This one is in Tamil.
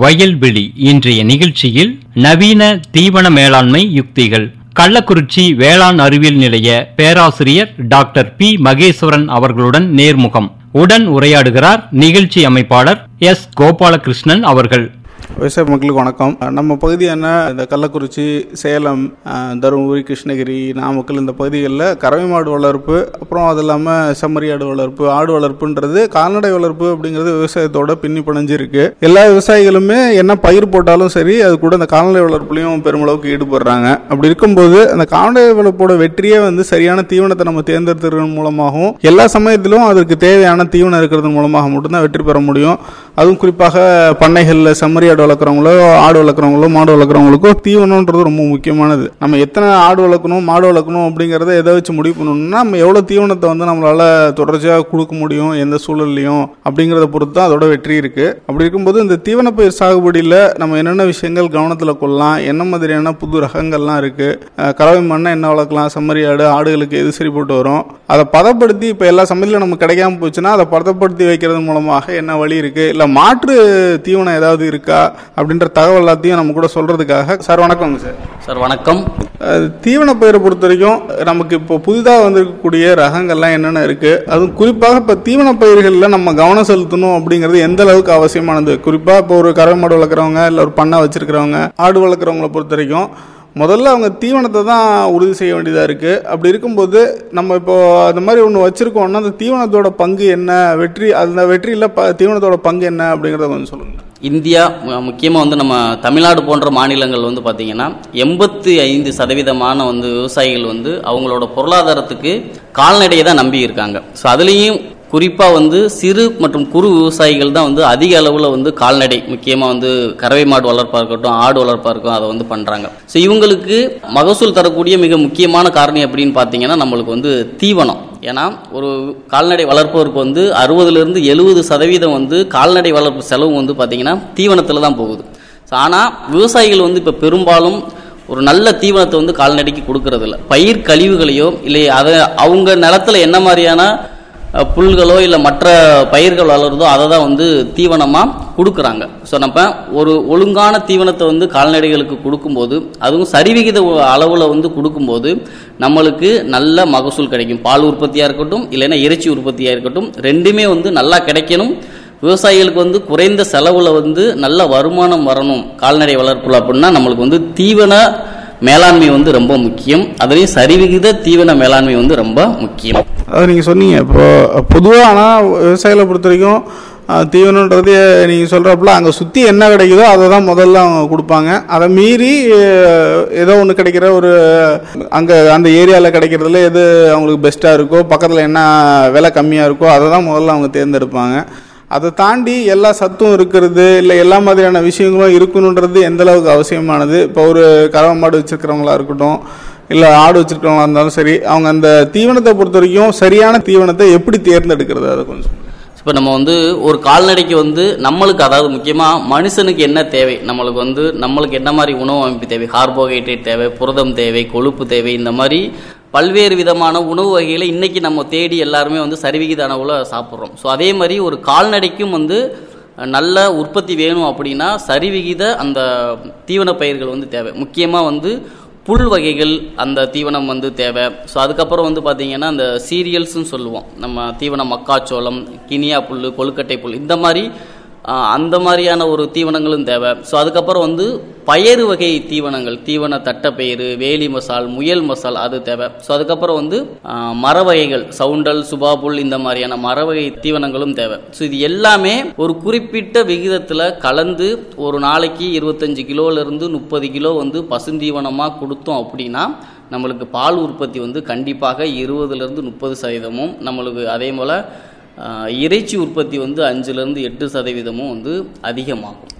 வயல்வெளி இன்றைய நிகழ்ச்சியில் நவீன தீவன மேலாண்மை யுக்திகள் கள்ளக்குறிச்சி வேளாண் அறிவியல் நிலைய பேராசிரியர் டாக்டர் பி மகேஸ்வரன் அவர்களுடன் நேர்முகம் உடன் உரையாடுகிறார் நிகழ்ச்சி அமைப்பாளர் எஸ் கோபாலகிருஷ்ணன் அவர்கள் விவசாய மக்களுக்கு வணக்கம் நம்ம பகுதியான இந்த கள்ளக்குறிச்சி சேலம் அஹ், தருமபுரி கிருஷ்ணகிரி நாமக்கல் இந்த பகுதிகளில் கறவை மாடு வளர்ப்பு அப்புறம் அது இல்லாமல் செம்மறி ஆடு வளர்ப்பு ஆடு வளர்ப்புன்றது கால்நடை வளர்ப்பு அப்படிங்கிறது விவசாயத்தோட பின்னி பிணைஞ்சிருக்கு எல்லா விவசாயிகளுமே என்ன பயிர் போட்டாலும் சரி அது கூட இந்த கால்நடை வளர்ப்புலையும் பெருமளவுக்கு ஈடுபடுறாங்க அப்படி இருக்கும்போது அந்த கால்நடை வளர்ப்போட வெற்றியே வந்து சரியான தீவனத்தை நம்ம தேர்ந்தெடுத்துறது மூலமாகவும் எல்லா சமயத்திலும் அதற்கு தேவையான தீவனம் இருக்கிறது மூலமாக மட்டும்தான் வெற்றி பெற முடியும் அதுவும் குறிப்பாக பண்ணைகளில் செம்மறி ஆடு வளர்க்குறவங்களோ ஆடு வளர்க்குறவங்களோ மாடு வளர்க்குறவங்களுக்கோ தீவனம்ன்றது ரொம்ப முக்கியமானது நம்ம எத்தனை ஆடு வளர்க்கணும் மாடு வளர்க்கணும் அப்படிங்கிறத எதை வச்சு முடிவு பண்ணணும்னா நம்ம எவ்வளோ தீவனத்தை வந்து நம்மளால தொடர்ச்சியாக கொடுக்க முடியும் எந்த சூழல்லையும் அப்படிங்கிறத பொறுத்து தான் அதோட வெற்றி இருக்கு அப்படி இருக்கும்போது இந்த தீவன பயிர் சாகுபடியில் நம்ம என்னென்ன விஷயங்கள் கவனத்தில் கொள்ளலாம் என்ன மாதிரியான புது ரகங்கள்லாம் இருக்கு அஹ் கறவை மண்ணை என்ன வளர்க்கலாம் செம்மறி ஆடு ஆடுகளுக்கு எது சரி போட்டு வரும் அதை பதப்படுத்தி இப்போ எல்லா சமயத்திலும் நமக்கு கிடைக்காம போச்சுன்னா அதை பதப்படுத்தி வைக்கிறது மூலமாக என்ன வழி இருக்கு இல்லை மாற்று தீவனம் ஏதாவது இருக்கா அப்படின்ற தகவல் எல்லாத்தையும் நம்ம கூட சொல்றதுக்காக சார் வணக்கங்க சார் சார் வணக்கம் அஹ் தீவன பயிரை பொறுத்த வரைக்கும் நமக்கு இப்போ புதிதாக வந்திருக்கக்கூடிய ரகங்கள்லாம் என்னென்ன இருக்கு அதுவும் குறிப்பாக இப்போ தீவன பயிர்களில் நம்ம கவனம் செலுத்தணும் அப்படிங்கிறது எந்த அளவுக்கு அவசியமானது குறிப்பாக இப்போ ஒரு கறவை மாடு வளர்க்குறவங்க இல்லை ஒரு பண்ணை வச்சிருக்கிறவங்க ஆடு வளர்க்குறவங்கள பொறுத்த வரைக்கும் முதல்ல அவங்க தீவனத்தை தான் உறுதி செய்ய வேண்டியதாக இருக்குது அப்படி இருக்கும்போது நம்ம இப்போ அந்த மாதிரி ஒன்று வச்சுருக்கோம்னா அந்த தீவனத்தோட பங்கு என்ன வெற்றி அந்த வெற்றியில் ப தீவனத்தோட பங்கு என்ன அப்படிங்கிறத கொஞ்சம் சொல்லுங்கள் இந்தியா முக்கியமாக வந்து நம்ம தமிழ்நாடு போன்ற மாநிலங்கள் வந்து பார்த்திங்கன்னா எண்பத்தி ஐந்து சதவீதமான வந்து விவசாயிகள் வந்து அவங்களோட பொருளாதாரத்துக்கு கால்நடையை தான் நம்பி இருக்காங்க ஸோ அதுலேயும் குறிப்பாக வந்து சிறு மற்றும் குறு விவசாயிகள் தான் வந்து அதிக அளவில் வந்து கால்நடை முக்கியமாக வந்து கறவை மாடு வளர்ப்பாக இருக்கட்டும் ஆடு வளர்ப்பாக இருக்கட்டும் அதை வந்து பண்ணுறாங்க ஸோ இவங்களுக்கு மகசூல் தரக்கூடிய மிக முக்கியமான காரணி அப்படின்னு பார்த்தீங்கன்னா நம்மளுக்கு வந்து தீவனம் ஏன்னா ஒரு கால்நடை வளர்ப்பவருக்கு வந்து அறுபதுலேருந்து எழுபது சதவீதம் வந்து கால்நடை வளர்ப்பு செலவு வந்து பார்த்தீங்கன்னா தீவனத்தில் தான் போகுது ஸோ ஆனால் விவசாயிகள் வந்து இப்போ பெரும்பாலும் ஒரு நல்ல தீவனத்தை வந்து கால்நடைக்கு கொடுக்கறது இல்ல பயிர் கழிவுகளையோ இல்லை அதை அவங்க நிலத்துல என்ன மாதிரியான அஹ், புல்களோ இல்லை மற்ற பயிர்கள் வளருதோ அதை தான் வந்து தீவனமாக கொடுக்குறாங்க ஸோ நம்ம ஒரு ஒழுங்கான தீவனத்தை வந்து கால்நடைகளுக்கு கொடுக்கும்போது அதுவும் சரிவிகித அளவில் வந்து கொடுக்கும்போது நம்மளுக்கு நல்ல மகசூல் கிடைக்கும் பால் உற்பத்தியாக இருக்கட்டும் இல்லைன்னா இறைச்சி உற்பத்தியாக இருக்கட்டும் ரெண்டுமே வந்து நல்லா கிடைக்கணும் விவசாயிகளுக்கு வந்து குறைந்த செலவுல வந்து நல்ல வருமானம் வரணும் கால்நடை வளர்ப்புல அப்படின்னா நம்மளுக்கு வந்து தீவன மேலாண்மை வந்து ரொம்ப முக்கியம் அதுலேயும் சரிவிகித தீவன மேலாண்மை வந்து ரொம்ப முக்கியம் அது நீங்கள் சொன்னீங்க இப்போ பொதுவாக ஆனால் விவசாயிகளை பொறுத்த வரைக்கும் அஹ், தீவனன்றது நீங்கள் சொல்கிறப்பல அங்கே சுற்றி என்ன கிடைக்குதோ அதை தான் முதல்ல அவங்க கொடுப்பாங்க அதை மீறி அஹ், ஏதோ ஒன்று கிடைக்கிற ஒரு அங்கே அந்த ஏரியாவில் கிடைக்கிறதுல எது அவங்களுக்கு பெஸ்ட்டாக இருக்கோ பக்கத்தில் என்ன விலை கம்மியாக இருக்கோ அதை தான் முதல்ல அவங்க தேர்ந்தெடுப்பாங்க அதை தாண்டி எல்லா சத்தும் இருக்கிறது இல்லை எல்லா மாதிரியான விஷயங்களும் இருக்கணுன்றது எந்த அளவுக்கு அவசியமானது இப்போ ஒரு கறவை மாடு வச்சிருக்கிறவங்களா இருக்கட்டும் இல்லை ஆடு வச்சிருக்கிறவங்களா இருந்தாலும் சரி அவங்க அந்த தீவனத்தை பொறுத்த வரைக்கும் சரியான தீவனத்தை எப்படி தேர்ந்தெடுக்கிறது அதை கொஞ்சம் சொல்லுங்க. இப்போ நம்ம வந்து ஒரு கால்நடைக்கு வந்து நம்மளுக்கு அதாவது முக்கியமாக மனுஷனுக்கு என்ன தேவை நம்மளுக்கு வந்து நம்மளுக்கு என்ன மாதிரி உணவு அமைப்பு தேவை கார்போஹைட்ரேட் தேவை புரதம் தேவை கொழுப்பு தேவை இந்த மாதிரி பல்வேறு விதமான உணவு வகைகளை இன்னைக்கு நம்ம தேடி எல்லாருமே வந்து சரிவிகித அளவில் சாப்பிட்றோம் ஸோ அதே மாதிரி ஒரு கால்நடைக்கும் வந்து நல்ல உற்பத்தி வேணும் அப்படின்னா சரிவிகித அந்த தீவன பயிர்கள் வந்து தேவை முக்கியமாக வந்து புல் வகைகள் அந்த தீவனம் வந்து தேவை ஸோ அதுக்கப்புறம் வந்து பார்த்தீங்கன்னா அந்த சீரியல்ஸ்னு சொல்லுவோம் நம்ம தீவனம் மக்காச்சோளம் கினியா புல் கொழுக்கட்டை புல் இந்த மாதிரி ஆ, அந்த மாதிரியான ஒரு தீவனங்களும் தேவை ஸோ அதுக்கப்புறம் வந்து பயறு வகை தீவனங்கள் தீவன தட்டைப்பயிறு வேலி மசால் முயல் மசால் அது தேவை ஸோ அதுக்கப்புறம் வந்து ஆ, மர வகைகள் சவுண்டல் சுபாபுல் இந்த மாதிரியான மர வகை தீவனங்களும் தேவை ஸோ இது எல்லாமே ஒரு குறிப்பிட்ட விகிதத்தில் கலந்து ஒரு நாளைக்கு இருபத்தஞ்சு கிலோலேருந்து முப்பது கிலோ வந்து பசுந்தீவனமாக கொடுத்தோம் அப்படின்னா நம்மளுக்கு பால் உற்பத்தி வந்து கண்டிப்பாக இருபதுலேருந்து முப்பது சதவீதமும் நம்மளுக்கு அதே போல் இறைச்சி உற்பத்தி வந்து அஞ்சுலேருந்து எட்டு சதவீதமும் வந்து அதிகமாகும்